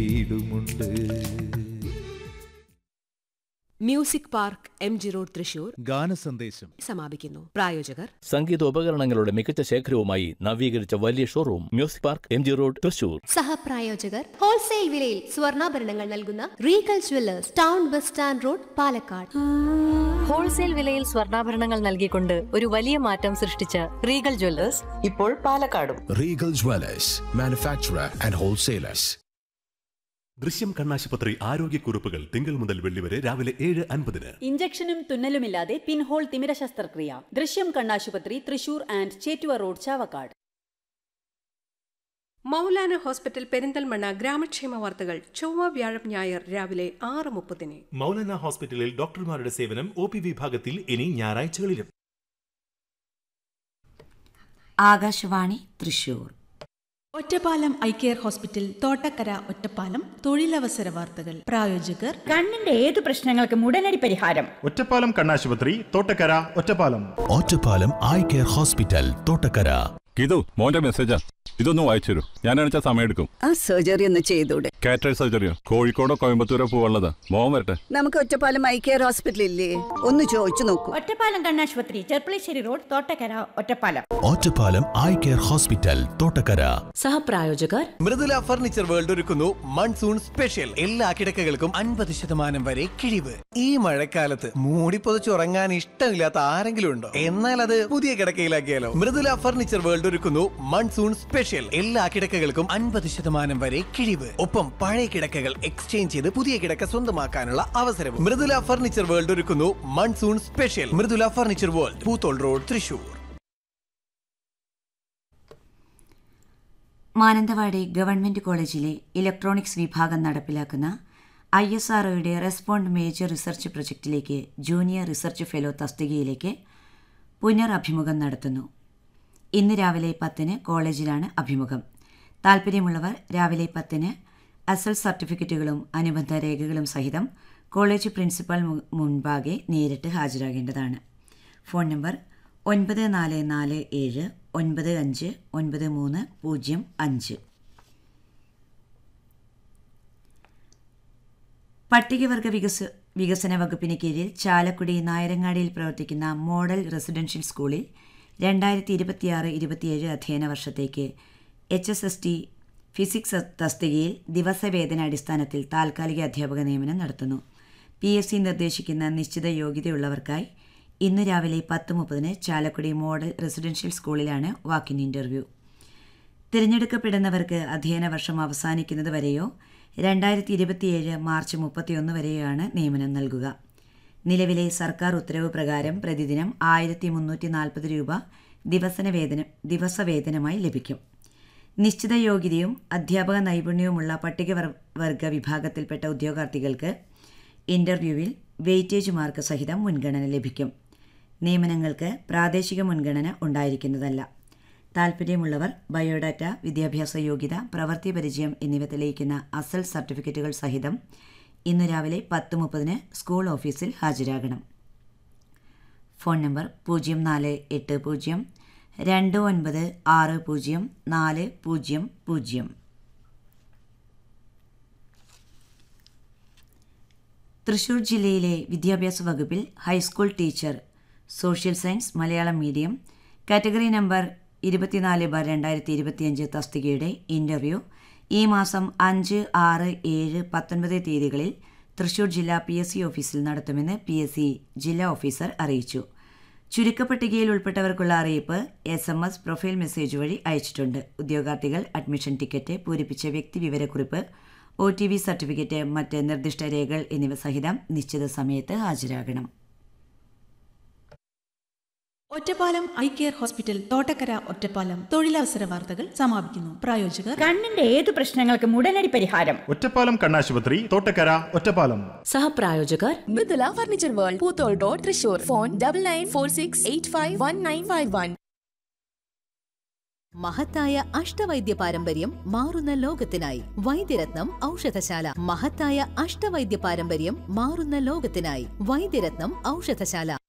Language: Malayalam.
വീടുമുണ്ട് music park M G road Thrissur ഗാനസന്ദേശം സമാപിക്കുന്നു പ്രായോജകർ സംഗീതോപകരണങ്ങളുടെ മികച്ച ശേഖരവുമായി നവീകരിച്ച വലിയ showroom music park M G road Thrissur സഹപ്രായോജകർ ഹോൾസെയിൽ വിലയിൽ സ്വർണ്ണാഭരണങ്ങൾ നൽകുന്ന regal jewellers town bus stand road Palakkad wholesale വിലയിൽ സ്വർണ്ണാഭരണങ്ങൾ നൽകിക്കൊണ്ട് ഒരു വലിയ മാറ്റം സൃഷ്ടിച്ച റീഗൽ ജ്വല്ലേഴ്സ് ഇപ്പോൾ പാലക്കാടും Regal Dwellers, manufacturer and wholesalers. ദൃശ്യം കണ്ണാശുപത്രി ആരോഗ്യക്കുറിപ്പുകൾ തിങ്കൾ മുതൽ വെള്ളി വരെ രാവിലെ ഏഴ് അൻപതിന് ഇഞ്ചക്ഷനും തുന്നലുമില്ലാതെ പിൻഹോൾ തിമിര ശസ്ത്രക്രിയ ദൃശ്യം കണ്ണാശുപത്രി Thrissur and Chettuva road Chavakkad Moulana hospital Perinthalmanna ഗ്രാമക്ഷേമ വാർത്തകൾ ചൊവ്വ വ്യാഴം ഞായർ രാവിലെ ആറ് മുപ്പതിന് മൗലാന ഹോസ്പിറ്റലിൽ ഡോക്ടർമാരുടെ സേവനം ഒ പി വിഭാഗത്തിൽ ഇനി ഞായറാഴ്ചകളിലും Akashvani Thrissur Ottapalam eye care hospital Thottakkara Ottapalam തൊഴിലവസര വാർത്തകൾ പ്രായോജകർ കണ്ണിന്റെ ഏത് പ്രശ്നങ്ങൾക്കും ഉടനടി പരിഹാരം ഒറ്റപ്പാലം കണ്ണാശുപത്രി Thottakkara Ottapalam Ottapalam eye care hospital Thottakkara Geethu മോന്റെ മെസ്സേജാ ഇതൊന്ന് വായിച്ചു തരൂ ഞാനാണെച്ച സമയമെടുക്കും ആ സർജറി ഒന്ന് ചെയ്തൂടെ കാറ്ററേറ്റ് സർജറിയോ കോഴിക്കോടോ കോയമ്പത്തൂരോ പോവാനുള്ളത് മോൻ വരട്ടെ നമുക്ക് ഒറ്റപ്പാലം ഐ കെയർ ഹോസ്പിറ്റൽ ഇല്ലേ ഒന്ന് ചോദിച്ചു നോക്കൂ ഒറ്റപ്പാലം കണ്ണാശുപത്രി Cherpulassery road Thottakkara Ottapalam Ottapalam eye care hospital Thottakkara സഹപ്രായോജകർ മൃദുല ഫർണിച്ചർ വേൾഡ് ഒരുക്കുന്നു മൺസൂൺ സ്പെഷ്യൽ എല്ലാ കിടക്കകൾക്കും അൻപത് ശതമാനം വരെ കിഴിവ് ഈ മഴക്കാലത്ത് മൂടിപ്പൊതിച്ചുറങ്ങാൻ ഇഷ്ടമില്ലാത്ത ആരെങ്കിലും ഉണ്ടോ എന്നാൽ അത് പുതിയ കിടക്കയിലാക്കിയാലോ മൃദുല ഫർണിച്ചർ വേൾഡ് ഒരുക്കുന്നു മൺസൂൺ സ്പെഷ്യൽ എല്ലാ കിടക്കകൾക്കും അൻപത് ശതമാനം വരെ കിഴിവ് ഒപ്പം പഴയ കിടക്കകൾ എക്സ്ചേഞ്ച് ചെയ്ത് പുതിയ കിടക്ക സ്വന്തമാക്കാനുള്ള അവസരവും മൃദുല ഫർണിച്ചർ വേൾഡ് ഒരുക്കുന്നു monsoon special Mridula furniture world Poothole road Thrissur Mananthavady government കോളേജിലെ ഇലക്ട്രോണിക്സ് വിഭാഗം നടപ്പിലാക്കുന്ന I S R respond major research പ്രൊജക്റ്റിലേക്ക് ജൂനിയർ റിസർച്ച് ഫെലോ തസ്തികയിലേക്ക് പുനരഭിമുഖം നടത്തുന്നു ഇന്ന് രാവിലെ പത്തിന് കോളേജിലാണ് അഭിമുഖം താൽപ്പര്യമുള്ളവർ രാവിലെ പത്തിന് അസൽ സർട്ടിഫിക്കറ്റുകളും അനുബന്ധ രേഖകളും സഹിതം കോളേജ് പ്രിൻസിപ്പൽ മു- മുൻപാകെ നേരിട്ട് ഹാജരാകേണ്ടതാണ് ഫോൺ നമ്പർ ഒൻപത് നാല് നാല് ഏഴ് ഒൻപത് അഞ്ച് ഒൻപത് മൂന്ന് പൂജ്യം അഞ്ച് പട്ടികവർഗ വികസ വികസന വകുപ്പിന് കീഴിൽ ചാലക്കുടി നായരങ്ങാടിയിൽ പ്രവർത്തിക്കുന്ന മോഡൽ റെസിഡൻഷ്യൽ സ്കൂളിൽ രണ്ടായിരത്തി ഇരുപത്തിയാറ് ഇരുപത്തിയേഴ് അധ്യയന വർഷത്തേക്ക് H S S T physics തസ്തികയിൽ ദിവസവേതന അടിസ്ഥാനത്തിൽ താൽക്കാലിക അധ്യാപക നിയമനം നടത്തുന്നു പി എസ് സി നിർദ്ദേശിക്കുന്ന നിശ്ചിത യോഗ്യതയുള്ളവർക്കായി ഇന്ന് രാവിലെ പത്ത് മുപ്പതിന് ചാലക്കുടി മോഡൽ റെസിഡൻഷ്യൽ സ്കൂളിലാണ് വാക്കിൻ ഇൻ്റർവ്യൂ തിരഞ്ഞെടുക്കപ്പെടുന്നവർക്ക് അധ്യയന വർഷം അവസാനിക്കുന്നത് വരെയോ രണ്ടായിരത്തി ഇരുപത്തിയേഴ് മാർച്ച് മുപ്പത്തിയൊന്ന് വരെയാണ് നിയമനം നൽകുക നിലവിലെ സർക്കാർ ഉത്തരവ് പ്രകാരം പ്രതിദിനം ആയിരത്തി മുന്നൂറ്റി നാൽപ്പത് രൂപ ദിവസന വേതനം ദിവസവേതനമായി ലഭിക്കും നിശ്ചിത യോഗ്യതയും അധ്യാപക നൈപുണ്യവുമുള്ള പട്ടികവർഗ വിഭാഗത്തിൽപ്പെട്ട ഉദ്യോഗാർത്ഥികൾക്ക് ഇൻ്റർവ്യൂവിൽ വെയിറ്റേജ് മാർക്ക് സഹിതം മുൻഗണന ലഭിക്കും നിയമനങ്ങൾക്ക് പ്രാദേശിക മുൻഗണന ഉണ്ടായിരിക്കുന്നതല്ല താൽപ്പര്യമുള്ളവർ ബയോഡാറ്റ വിദ്യാഭ്യാസ യോഗ്യത പ്രവൃത്തി പരിചയം എന്നിവ തെളിയിക്കുന്ന അസൽ സർട്ടിഫിക്കറ്റുകൾ സഹിതം ഇന്ന് രാവിലെ പത്ത് മുപ്പതിന് സ്കൂൾ ഓഫീസിൽ ഹാജരാകണം ഫോൺ നമ്പർ പൂജ്യം നാല് എട്ട് പൂജ്യം രണ്ട് ഒൻപത് ആറ് പൂജ്യം നാല് പൂജ്യം പൂജ്യം തൃശൂർ ജില്ലയിലെ വിദ്യാഭ്യാസ വകുപ്പിൽ high school teacher social science Malayalam medium category number ഇരുപത്തിനാല് ബാർ രണ്ടായിരത്തി ഇരുപത്തിയഞ്ച് തസ്തികയുടെ ഇൻ്റർവ്യൂ ഈ മാസം അഞ്ച് ആറ് ഏഴ് പത്തൊൻപത് തീയതികളിൽ തൃശൂർ ജില്ലാ പി എസ് സി ഓഫീസിൽ നടത്തുമെന്ന് പി എസ് സി ജില്ലാ ഓഫീസർ അറിയിച്ചു ചുരുക്കപ്പട്ടികയിൽ ഉൾപ്പെട്ടവർക്കുള്ള അറിയിപ്പ് S M S profile message വഴി അയച്ചിട്ടുണ്ട് ഉദ്യോഗാർത്ഥികൾ അഡ്മിഷൻ ടിക്കറ്റ് പൂരിപ്പിച്ച വ്യക്തിവിവരക്കുറിപ്പ് ഒ ടി വി സർട്ടിഫിക്കറ്റ് മറ്റ് നിർദ്ദിഷ്ട രേഖകൾ എന്നിവ സഹിതം നിശ്ചിത സമയത്ത് ഹാജരാകണം Ottapalam eye care hospital Thottakkara Ottapalam തൊഴിലവസര വാർത്തകൾ സമാപിക്കുന്നു പ്രായോജകർ കണ്ണിന്റെ ഏത് പ്രശ്നങ്ങൾക്കും ഉടനടി പരിഹാരം ഒറ്റപ്പാലം കണ്ണാശുപത്രി തോട്ടക്കര ഒറ്റപ്പാലം സഹപ്രായോജകർ Mridula furniture world Poothole road Thrissur phone double nine four six eight five one nine five one മഹത്തായ അഷ്ടവൈദ്യ പാരമ്പര്യം മാറുന്ന ലോകത്തിനായി വൈദ്യരത്നം ഔഷധശാല മഹത്തായ അഷ്ടവൈദ്യ പാരമ്പര്യം മാറുന്ന ലോകത്തിനായി വൈദ്യരത്നം ഔഷധശാല